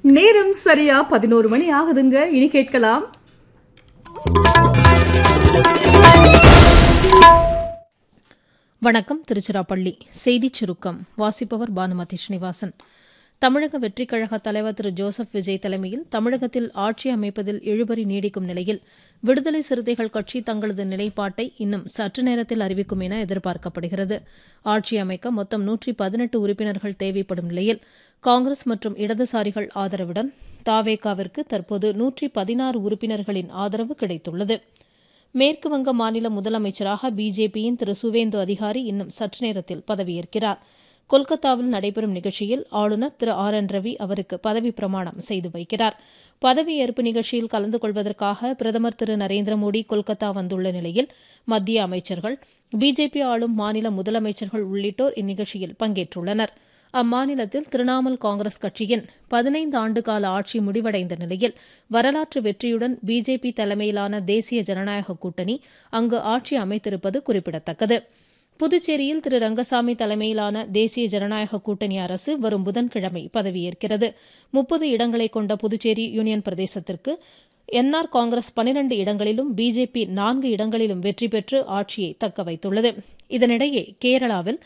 நேரம் சரியா பதினோரு மணி ஆகுதுங்க இனி கேட்கலாம் வணக்கம் திருச்சிராப்பள்ளி செய்திச் சுருக்கம் வாசிப்பவர் பானுமதி ஸ்ரீனிவாசன் தமிழக வெற்றிக் கழக தலைவர் திரு ஜோசப் விஜய் தலைமையில் தமிழகத்தில் ஆட்சி அமைப்பதில் இழுபறி நீடிக்கும் நிலையில் விடுதலை சிறுத்தைகள் கட்சி தங்களது நிலைப்பாட்டை இன்னும் சற்று நேரத்தில் அறிவிக்கும் என எதிர்பார்க்கப்படுகிறது ஆட்சி அமைக்க மொத்தம் நூற்றி பதினெட்டு உறுப்பினர்கள் தேவைப்படும் நிலையில் காங்கிரஸ் மற்றும் இடதுசாரிகள் ஆதரவுடன் தாவேகாவிற்கு தற்போது நூற்றி பதினாறு உறுப்பினர்களின் ஆதரவு கிடைத்துள்ளது மேற்கு வங்க மாநில முதலமைச்சராக பிஜேபியின் திரு சுவேந்து அதிகாரி இன்னும் சற்று நேரத்தில் பதவியேற்கிறார் கொல்கத்தாவில் நடைபெறும் நிகழ்ச்சியில் ஆளுநர் திரு ஆர் என் ரவி அவருக்கு பதவி பிரமாணம் செய்து வைக்கிறார் பதவியேற்பு நிகழ்ச்சியில் கலந்து கொள்வதற்காக பிரதமர் திரு நரேந்திர மோடி கொல்கத்தா வந்துள்ள நிலையில் மத்திய அமைச்சர்கள் பிஜேபி ஆளும் மாநில முதலமைச்சர்கள் உள்ளிட்டோர் இந்நிகழ்ச்சியில் பங்கேற்றுள்ளனா் அம்மாநிலத்தில் திரிணாமுல் காங்கிரஸ் கட்சியின் பதினைந்து ஆண்டுகால ஆட்சி முடிவடைந்த நிலையில் வரலாற்று வெற்றியுடன் பிஜேபி தலைமையிலான தேசிய ஜனநாயக கூட்டணி அங்கு ஆட்சி அமைத்திருப்பது குறிப்பிடத்தக்கது புதுச்சேரியில் திரு ரங்கசாமி தலைமையிலான தேசிய ஜனநாயக கூட்டணி அரசு வரும் புதன்கிழமை பதவியேற்கிறது முப்பது இடங்களை கொண்ட புதுச்சேரி யூனியன் பிரதேசத்திற்கு என்ஆர் காங்கிரஸ் பனிரண்டு இடங்களிலும் பிஜேபி நான்கு இடங்களிலும் வெற்றி பெற்று ஆட்சியை தக்க வைத்துள்ளது இதனிடையே கேரளாவில்